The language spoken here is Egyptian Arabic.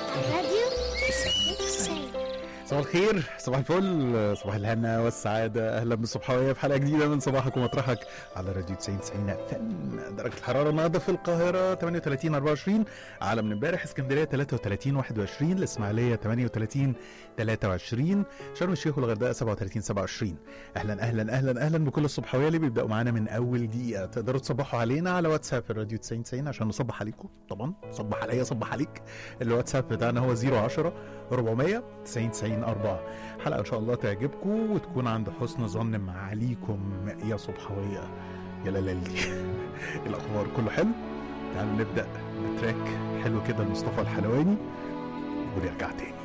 الراديو تسعين تسعين صباح الخير صباح الفل صباح الهنا والسعادة أهلا بالصبحوية في حلقة جديدة من صباحك ومطرحك على راديو 90 90 فن درجة الحرارة النهاردة في القاهرة 38 24 على من امبارح اسكندرية 33 21 الإسماعيلية 38 23 شرم الشيخ والغردقة 37 27 أهلا أهلا أهلا أهلا بكل الصبحوية اللي بيبدأوا معانا من أول دقيقة تقدروا تصبحوا علينا على واتساب الراديو 90 90 عشان نصبح عليكم طبعا صبح عليا صبح عليك الواتساب بتاعنا هو 010 400 90 90 4 حلقة إن شاء الله تعجبكم وتكون عند حسن ظن معاليكم يا صبحوية يا لالي الأخبار كله حلو تعالوا نبدأ بتراك حلو كده لمصطفى الحلواني ونرجع تاني